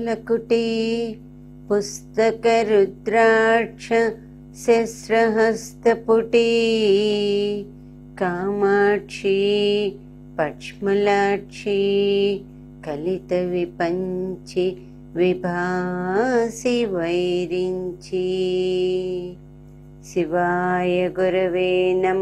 कालकुटी पुस्तकरुद्राक्ष शस्त्रहस्तपुटी कामाक्षी पक्ष्मलाक्षी కలితవిపంచి విభాసి వైరించి శివాయ గురవే నమ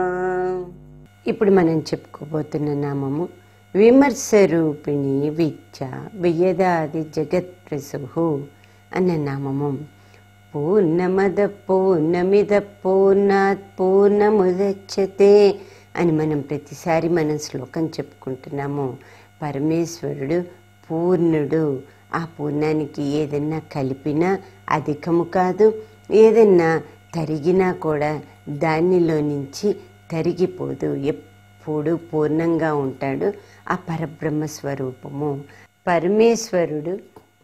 ఇప్పుడు మనం చెప్పుకోబోతున్న నామము విమర్శ రూపిణి విద్య వియదాది జగత్ ప్రసుహు అన్న నామము పూర్ణమద పూర్ణమిద పూర్ణాత్ పూర్ణముదచ్చతే అని మనం ప్రతిసారి మనం శ్లోకం చెప్పుకుంటున్నాము పరమేశ్వరుడు పూర్ణుడు ఆ పూర్ణానికి ఏదన్నా కలిపినా అధికము కాదు ఏదన్నా తరిగినా కూడా దానిలో నుంచి తరిగిపోదు ఎప్పుడు పూర్ణంగా ఉంటాడు ఆ పరబ్రహ్మ స్వరూపము పరమేశ్వరుడు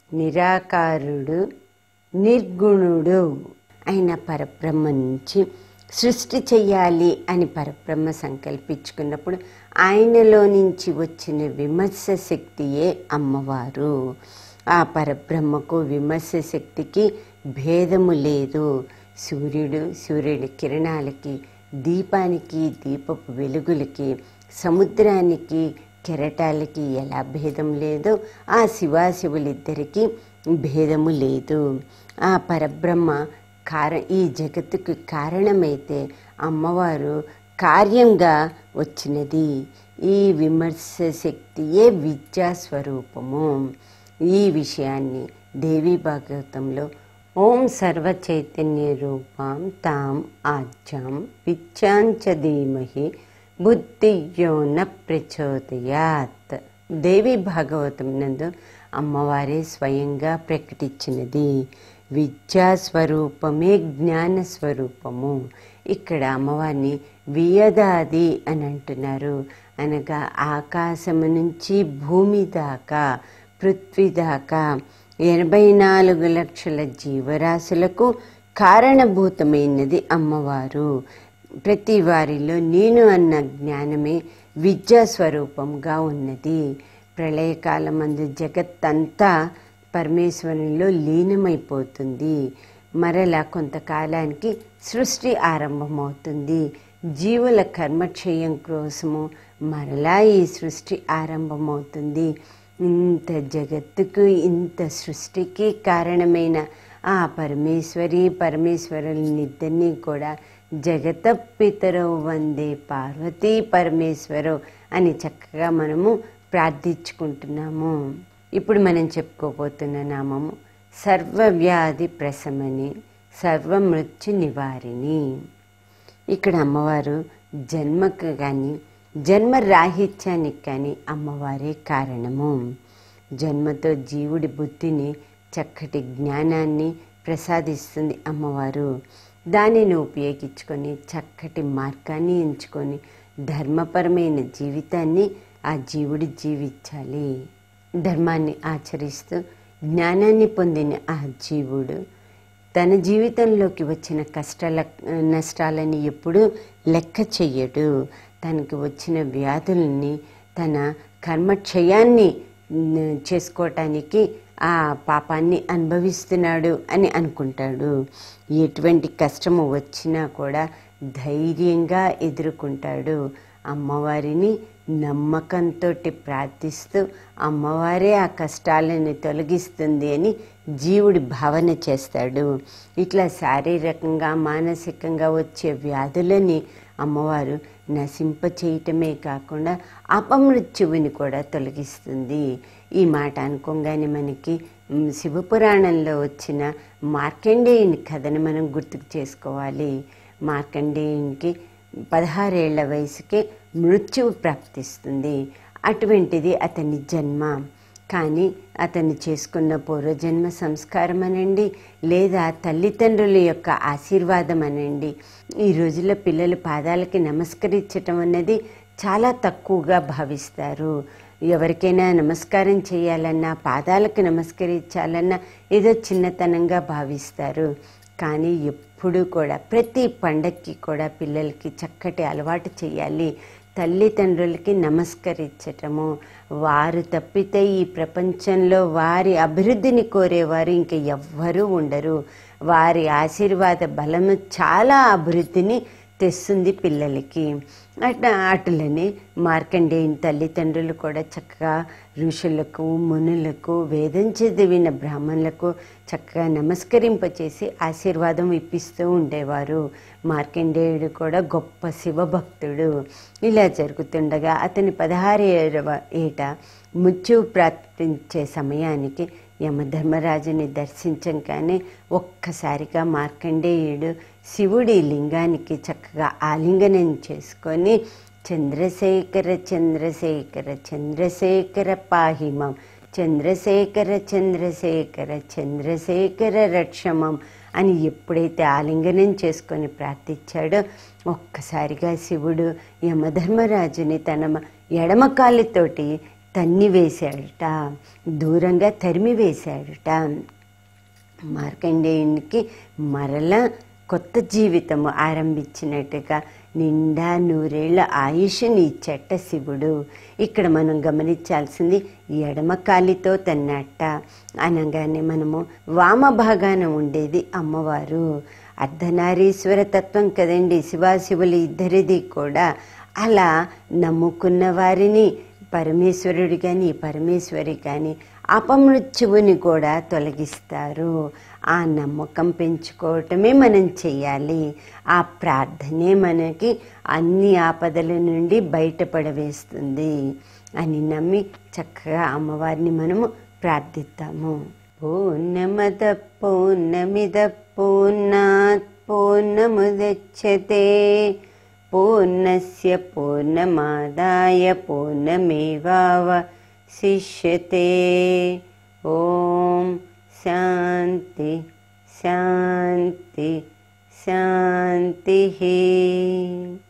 నిరాకారుడు నిర్గుణుడు అయిన పరబ్రహ్మ నుంచి సృష్టి చెయ్యాలి అని పరబ్రహ్మ సంకల్పించుకున్నప్పుడు ఆయనలో నుంచి వచ్చిన విమర్శ శక్తియే అమ్మవారు ఆ పరబ్రహ్మకు విమర్శ శక్తికి భేదము లేదు సూర్యుడు సూర్యుడి కిరణాలకి దీపానికి దీపపు వెలుగులకి సముద్రానికి కెరటాలకి ఎలా భేదం లేదో ఆ శివాశివులిద్దరికీ భేదము లేదు ఆ పరబ్రహ్మ కార ఈ జగత్తుకు కారణమైతే అమ్మవారు కార్యంగా వచ్చినది ఈ విమర్శ శక్తియే విద్యా స్వరూపము ఈ విషయాన్ని దేవి భాగవతంలో ఓం సర్వ చైతన్య రూపాం తాం ఆజ్యాం విద్యాంచ ధీమహి బుద్ధియో న ప్రచోదయాత్ దేవి భాగవతం నందు అమ్మవారే స్వయంగా ప్రకటించినది విద్యా స్వరూపమే జ్ఞాన స్వరూపము ఇక్కడ అమ్మవారిని వియదాది అని అంటున్నారు అనగా ఆకాశము నుంచి భూమి దాకా పృథ్వీ దాకా ఎనభై నాలుగు లక్షల జీవరాశులకు కారణభూతమైనది అమ్మవారు ప్రతి వారిలో నేను అన్న జ్ఞానమే విద్యా స్వరూపంగా ఉన్నది ప్రళయకాలమందు జగత్తంతా పరమేశ్వరంలో లీనమైపోతుంది మరలా కొంతకాలానికి సృష్టి ఆరంభమవుతుంది జీవుల కర్మక్షయం కోసము మరలా ఈ సృష్టి ఆరంభమవుతుంది ఇంత జగత్తుకు ఇంత సృష్టికి కారణమైన ఆ పరమేశ్వరి పరమేశ్వరులనిద్దరినీ కూడా జగత పితరవు వందే పార్వతీ పరమేశ్వరవు అని చక్కగా మనము ప్రార్థించుకుంటున్నాము ఇప్పుడు మనం చెప్పుకోబోతున్న నామము సర్వవ్యాధి ప్రశమని సర్వమృత్యు నివారిణి ఇక్కడ అమ్మవారు జన్మకు కానీ జన్మ రాహిత్యానికి కానీ అమ్మవారే కారణము జన్మతో జీవుడి బుద్ధిని చక్కటి జ్ఞానాన్ని ప్రసాదిస్తుంది అమ్మవారు దానిని ఉపయోగించుకొని చక్కటి మార్గాన్ని ఎంచుకొని ధర్మపరమైన జీవితాన్ని ఆ జీవుడు జీవించాలి ధర్మాన్ని ఆచరిస్తూ జ్ఞానాన్ని పొందిన ఆ జీవుడు తన జీవితంలోకి వచ్చిన కష్టాల నష్టాలని ఎప్పుడూ లెక్క చెయ్యడు తనకి వచ్చిన వ్యాధుల్ని తన కర్మక్షయాన్ని న్, చేసుకోవటానికి ఆ పాపాన్ని అనుభవిస్తున్నాడు అని అనుకుంటాడు ఎటువంటి కష్టము వచ్చినా కూడా ధైర్యంగా ఎదుర్కొంటాడు అమ్మవారిని నమ్మకంతో ప్రార్థిస్తూ అమ్మవారే ఆ కష్టాలను తొలగిస్తుంది అని జీవుడి భావన చేస్తాడు ఇట్లా శారీరకంగా మానసికంగా వచ్చే వ్యాధులని అమ్మవారు నశింప చేయటమే కాకుండా అపమృత్యువుని కూడా తొలగిస్తుంది ఈ మాట అనుకోగానే మనకి మ్, శివపురాణంలో వచ్చిన మార్కండేయుని కథను మనం గుర్తుకు చేసుకోవాలి మార్కండేయునికి పదహారేళ్ల వయసుకే మృత్యువు ప్రాప్తిస్తుంది అటువంటిది అతని జన్మ కానీ అతను చేసుకున్న పూర్వజన్మ సంస్కారం అనండి లేదా తల్లిదండ్రుల యొక్క ఆశీర్వాదం అనండి ఈ రోజుల్లో పిల్లలు పాదాలకి నమస్కరించటం అన్నది చాలా తక్కువగా భావిస్తారు ఎవరికైనా నమస్కారం చేయాలన్నా పాదాలకు నమస్కరించాలన్నా ఏదో చిన్నతనంగా భావిస్తారు కానీ ఎప్పుడూ కూడా ప్రతి పండక్కి కూడా పిల్లలకి చక్కటి అలవాటు చేయాలి తల్లిదండ్రులకి నమస్కరించటము వారు తప్పితే ఈ ప్రపంచంలో వారి అభివృద్ధిని కోరేవారు ఇంక ఎవ్వరూ ఉండరు వారి ఆశీర్వాద బలము చాలా అభివృద్ధిని తెస్తుంది పిల్లలకి అట్లా అటులని మార్కండేయుని తల్లిదండ్రులు కూడా చక్కగా ఋషులకు మునులకు వేదం చదివిన బ్రాహ్మణులకు చక్కగా నమస్కరింపచేసి ఆశీర్వాదం ఇప్పిస్తూ ఉండేవారు మార్కండేయుడు కూడా గొప్ప శివభక్తుడు ఇలా జరుగుతుండగా అతని పదహారేవ ఏట మృత్యువు ప్రాప్తించే సమయానికి యమధర్మరాజుని దర్శించగానే ఒక్కసారిగా మార్కండేయుడు శివుడి లింగానికి చక్కగా ఆలింగనం చేసుకొని చంద్రశేఖర చంద్రశేఖర చంద్రశేఖర పాహిమం చంద్రశేఖర చంద్రశేఖర చంద్రశేఖర రక్షమం అని ఎప్పుడైతే ఆలింగనం చేసుకొని ప్రార్థించాడో ఒక్కసారిగా శివుడు యమధర్మరాజుని తన ఎడమ కాళ్ళతోటి తన్ని వేశాడట దూరంగా తరిమి వేశాడట మార్కండేయునికి మరల కొత్త జీవితము ఆరంభించినట్టుగా నిండా నూరేళ్ల ఆయుష్ని ఇచ్చట శివుడు ఇక్కడ మనం గమనించాల్సింది ఎడమ కాలితో తన్నట్ట అనగానే మనము వామ భాగాన ఉండేది అమ్మవారు అర్ధనారీశ్వర తత్వం కదండి శివాశివులు ఇద్దరిది కూడా అలా నమ్ముకున్న వారిని పరమేశ్వరుడు కానీ పరమేశ్వరి కానీ అపమృత్యువుని కూడా తొలగిస్తారు ఆ నమ్మకం పెంచుకోవటమే మనం చేయాలి ఆ ప్రార్థనే మనకి అన్ని ఆపదల నుండి బయటపడవేస్తుంది అని నమ్మి చక్కగా అమ్మవారిని మనము ప్రార్థిస్తాము పూర్ణమద పూర్ణమిద పూర్ణాత్ పూర్ణముదచ్చతే పూర్ణస్య పూర్ణమాదాయ పూర్ణమేవావ శిష్యతే ఓం శాంతి శాంతి శాంతి